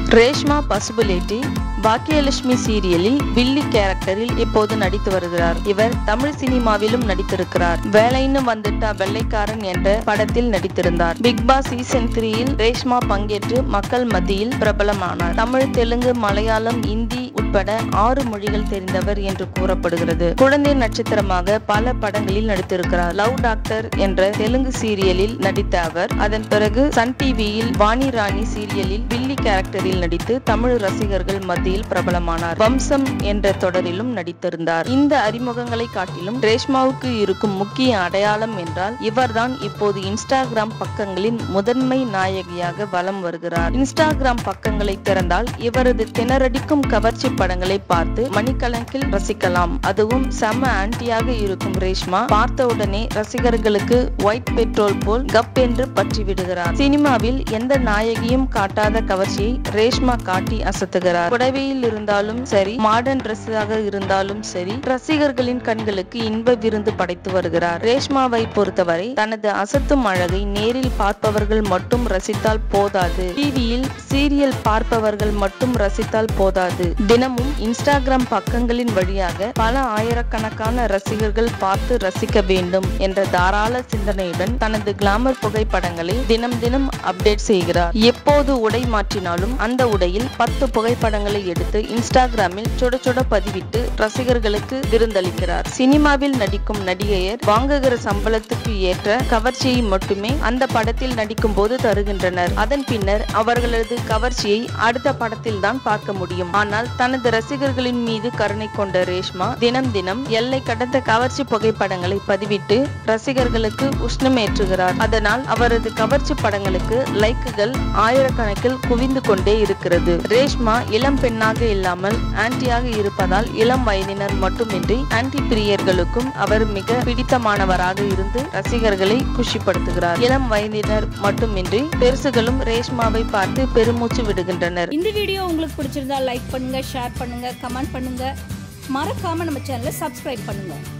ரேஷ்மா பசுபுலேட்டி பாக்கியலட்சுமி சீரியலில் வில்லி கேரக்டரில் இப்போது நடித்து வருகிறார் இவர் தமிழ் சினிமாவிலும் நடித்திருக்கிறார் வேலைன்னு வந்துட்டா வெள்ளைக்காரன் என்ற படத்தில் நடித்திருந்தார் பிக் பாஸ் சீசன் த்ரீயில் ரேஷ்மா பங்கேற்று மக்கள் மத்தியில் பிரபலமானார் தமிழ் தெலுங்கு மலையாளம் இந்தி உட்பட ஆறு மொழிகள் தெரிந்தவர் என்று கூறப்படுகிறது குழந்தை நட்சத்திரமாக பல படங்களில் நடித்திருக்கிறார் லவ் டாக்டர் என்ற தெலுங்கு சீரியலில் நடித்த அவர் அதன் பிறகு சன் டிவியில் வாணி ராணி சீரியலில் வில்லி கேரக்டரில் நடித்து தமிழ் ரசிகர்கள் மத்தியில் பிரபலமானார் வம்சம் என்ற தொடரிலும் நடித்திருந்தார் இந்த அறிமுகங்களை காட்டிலும் ரேஷ்மாவுக்கு இருக்கும் முக்கிய அடையாளம் என்றால் இவர்தான் இப்போது இன்ஸ்டாகிராம் பக்கங்களின் முதன்மை நாயகியாக வலம் வருகிறார் இன்ஸ்டாகிராம் பக்கங்களை திறந்தால் இவரது திணறடிக்கும் கவர்ச்சி படங்களை பார்த்து மணிக்கணக்கில் ரசிக்கலாம் அதுவும் செம ஆன்டியாக இருக்கும் ரேஷ்மா பார்த்தவுடனே ரசிகர்களுக்கு ஒயிட் பெட்ரோல் போல் கப் என்று பற்றி விடுகிறார் சினிமாவில் எந்த நாயகியும் காட்டாத கவர்ச்சியை ரேஷ்மா காட்டி அசத்துகிறார் புடவையில் இருந்தாலும் சரி மாடர்ன் ட்ரெஸ்ஸாக இருந்தாலும் சரி ரசிகர்களின் கண்களுக்கு இன்ப விருந்து படைத்து வருகிறார் ரேஷ்மாவை பொறுத்தவரை தனது அசத்தும் அழகை நேரில் பார்ப்பவர்கள் மட்டும் ரசித்தால் போதாது டிவியில் சீரியல் பார்ப்பவர்கள் மட்டும் ரசித்தால் போதாது தினமும் இன்ஸ்டாகிராம் பக்கங்களின் வழியாக பல ஆயிரக்கணக்கான ரசிகர்கள் பார்த்து ரசிக்க வேண்டும் என்ற தாராள சிந்தனையுடன் தனது கிளாமர் புகைப்படங்களை தினம் தினம் அப்டேட் செய்கிறார் எப்போது உடை மாற்றினாலும் அந்த உடையில் பத்து புகைப்படங்களை எடுத்து இன்ஸ்டாகிராமில் சுட சுட பதிவிட்டு ரசிகர்களுக்கு விருந்தளிக்கிறார் சினிமாவில் நடிக்கும் நடிகையர் வாங்குகிற சம்பளத்துக்கு ஏற்ற கவர்ச்சியை மட்டுமே அந்த படத்தில் நடிக்கும் போது தருகின்றனர் அதன் பின்னர் அவர்களது கவர்ச்சியை அடுத்த படத்தில் தான் பார்க்க முடியும் ஆனால் தனது ரசிகர்களின் மீது கருணை கொண்ட ரேஷ்மா தினம் தினம் எல்லை கடந்த கவர்ச்சி புகைப்படங்களை பதிவிட்டு ரசிகர்களுக்கு உஷ்ணமேற்றுகிறார் அதனால் அவரது கவர்ச்சி படங்களுக்கு லைக்குகள் ஆயிரக்கணக்கில் குவிந்து கொண்டே இருக்கிறது ரேஷ்மா இளம் பெண்ணாக இல்லாமல் ஆன்டியாக இருப்பதால் இளம் வயதினர் மட்டுமின்றி ஆன்டி பிரியர்களுக்கும் அவர் மிக பிடித்தமானவராக இருந்து ரசிகர்களை குஷிப்படுத்துகிறார் இளம் வயதினர் மட்டுமின்றி பெருசுகளும் ரேஷ்மாவை பார்த்து பெருமூச்சு விடுகின்றனர் இந்த வீடியோ உங்களுக்கு பிடிச்சிருந்தா லைக் பண்ணுங்க ஷேர் பண்ணுங்க கமெண்ட் பண்ணுங்க மறக்காம நம்ம சேனலை சப்ஸ்கிரைப் பண்ணுங்க